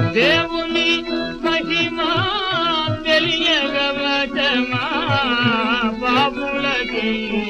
దేవుని మహిమా తెలియగవచమా బాబులకి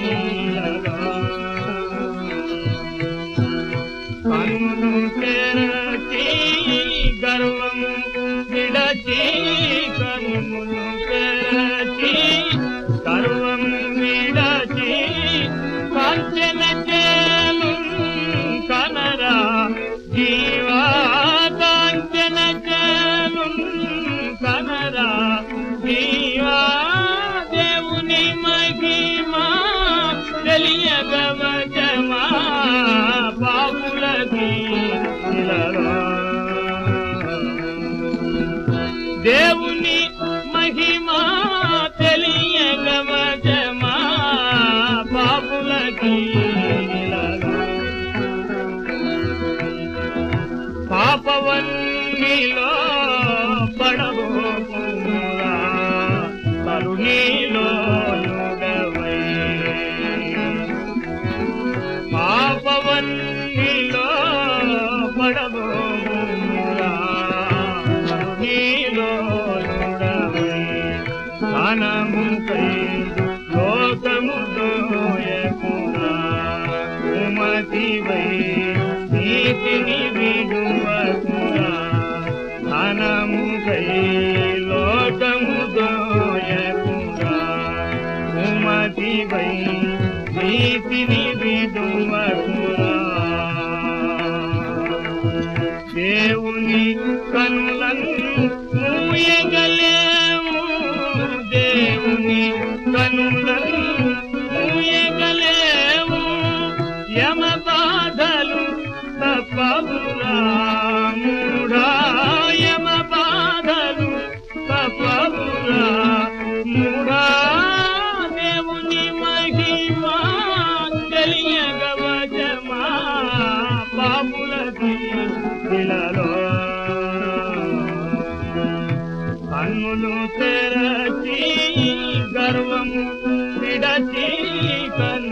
కన్నులు తెరచి గర్వము విడచి కన్నులు తెరచి గర్వము విడచి కాంచన చేలు కనరా జీవా కాంచన చేలు కనరా జీవా దేవుని మహిమా తెలియగవచమా బాబులకి దేవుని మహిమా తెలియగవచమా బాబులకి పాపవన్నీలో పడబోకురా కరుణీలో నుడవై పాపవన్నీలో పడబోకురా కరుణీలో నుడవై ధనముపై లోకము దోయకురా ఉమతివై నీతిని విడువకురా ధనముపై లోకము దోయకురా ఉమతివై నీతిని విడువకురా దేవుని కనులను మూయగలేము దేవుని కనులను మూయగలేము యమ బాధలు తప్పవురా మూఢా యమ బాధలు తప్పవురా మూఢా దేవుని మహిమా తెలియగవజమా పాపులకి ఇలలో కన్నులు తెరచి గర్వము విడచి కన్ను